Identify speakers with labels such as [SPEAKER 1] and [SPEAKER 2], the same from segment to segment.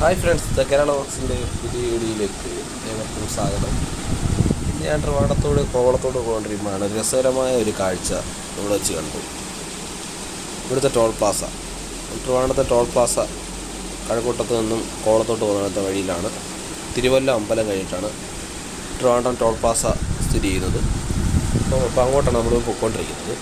[SPEAKER 1] Hi friends the Kerala ബോക്സിൻ്റെ പുതിയ വീഡിയോയിലേക്ക് ഏവർക്കും സ്വാഗതം ഇന്ന് ഞാൻ ട്രിവാണ്ടത്തോട് കോവളത്തോട് പോകൊണ്ടിരിക്കുമ്പോഴാണ് ഒരു രസകരമായ ഒരു കാഴ്ച ഇവിടെ വെച്ച് കണ്ടു ഇവിടുത്തെ ടോൾ പ്ലാസ ട്രിവാണ്ടത്തെ ടോൾ പ്ലാസ കഴക്കൂട്ടത്ത് നിന്നും കോവളത്തോട്ട് പോകുന്ന വഴിയിലാണ് തിരുവല്ല അമ്പലം കഴിഞ്ഞിട്ടാണ് ട്രിവാൻഡ്രം ടോൾ പ്ലാസ സ്ഥിതി ചെയ്യുന്നത് അപ്പോൾ അപ്പോൾ അങ്ങോട്ടാണ് നമ്മൾ പൊയ്ക്കൊണ്ടിരിക്കുന്നത്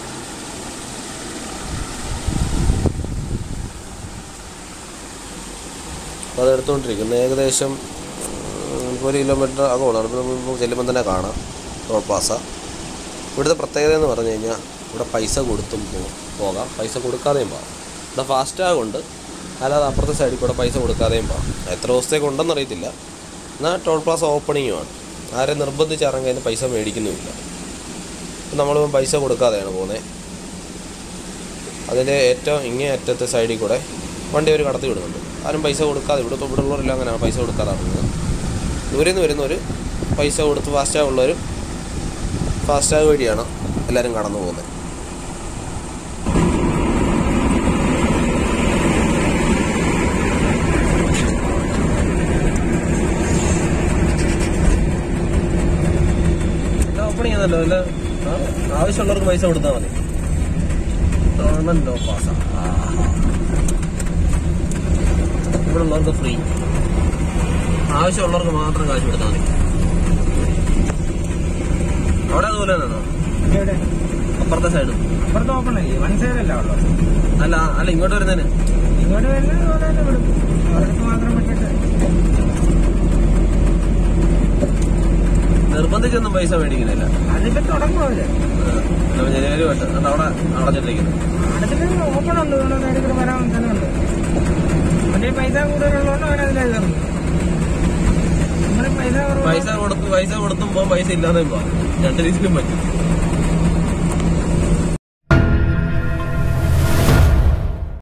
[SPEAKER 1] അപ്പോൾ അത് എടുത്തുകൊണ്ടിരിക്കുന്നത് ഏകദേശം ഉം, ഒരു കിലോമീറ്റർ അകമാണ് അപ്പോൾ നമ്മൾ ചെല്ലുമ്പോൾ തന്നെ കാണാം ടോൾ പ്ലാസ ഇവിടുത്തെ പ്രത്യേകത എന്ന് പറഞ്ഞു കഴിഞ്ഞാൽ ഇവിടെ പൈസ കൊടുത്തും പോ- പോകാം പൈസ കൊടുക്കാതെയും പോകാം ഇവിടെ ഫാസ്റ്റാഗ് ഉണ്ട് അല്ലാതെ അപ്പുറത്തെ സൈഡിൽ കൂടെ പൈസ കൊടുക്കാതെയും പോകാം എത്ര ദിവസത്തേക്ക് ഉണ്ടെന്ന് അറിയത്തില്ല എന്നാൽ ടോൾ പ്ലാസ ഓപ്പണിങ്ങുമാണ് ആരെ നിർബന്ധിച്ച് ഇറങ്ങി പൈസ മേടിക്കുന്നുമില്ല അപ്പം നമ്മളിപ്പം പൈസ കൊടുക്കാതെയാണ് പോകുന്നത് അതിൻ്റെ ഏറ്റവും ഇങ്ങേ അറ്റത്തെ സൈഡിൽ കൂടെ വണ്ടി അവർ കടത്തി വിടുന്നുണ്ട് ആരും പൈസ കൊടുക്കാതെ ഇവിടെ ഇപ്പോൾ ഇവിടെ ഉള്ളവരെല്ലാം അങ്ങനെയാണ് പൈസ കൊടുക്കാതെ ഇറങ്ങുന്നത് ദൂരെ നിന്ന് വരുന്നവർ പൈസ കൊടുത്ത് ഫാസ്റ്റാഗ് ഉള്ളവർ ഫാസ്റ്റാഗ് വഴിയാണ് എല്ലാവരും കടന്നു പോകുന്നത് ഓപ്പണിംഗ് ആണല്ലോ അല്ല ആവശ്യമുള്ളവർക്ക് പൈസ കൊടുത്താൽ മതി ഗവൺമെന്റ് ലോ പാസ് ഇവിടെ ഉള്ളവർക്ക് ഫ്രീ ആവശ്യമുള്ളവർക്ക് മാത്രം കാശ് കൊടുത്താൽ മതി അവിടെ അതുപോലെ തന്നെയാണോ
[SPEAKER 2] എവിടെ?
[SPEAKER 1] അപ്പുറത്തെ സൈഡും
[SPEAKER 2] അപ്പുറത്ത് ഓപ്പൺ അല്ലേ വൺ സൈഡ് അല്ല ഉള്ളത്
[SPEAKER 1] അല്ല അല്ല ഇങ്ങോട്ട് വരുന്നതിന്
[SPEAKER 2] ഇങ്ങോട്ട് വരുന്നത് ഇതുപോലെ തന്നെ വിടും അവർക്ക് മാത്രം വിട്ടിട്ട്
[SPEAKER 1] നിർബന്ധിച്ചൊന്നും പൈസ മേടിക്കുന്നില്ല
[SPEAKER 2] അതിപ്പോ തുടങ്ങും അവര്
[SPEAKER 1] ജനുവരി തൊട്ട് അത് അവിടെ അടച്ചിട്ടിരിക്കുന്നു
[SPEAKER 2] അടുത്തിട്ട് ഓപ്പൺ ഉണ്ട് ഇവിടെ നേരിട്ട് വരാൻ സ്ഥലമുണ്ട് അവന്റെ പൈസ കൂടുതലുള്ളതുകൊണ്ട് അവരതിലേ കയറുന്നു നമ്മള് പൈസ കുറവ്
[SPEAKER 1] പൈസ കൊടുത്ത് പൈസ കൊടുത്തും പോകാം പൈസ ഇല്ലാതെയും പോകാം രണ്ട് രീതിയിലും പറ്റും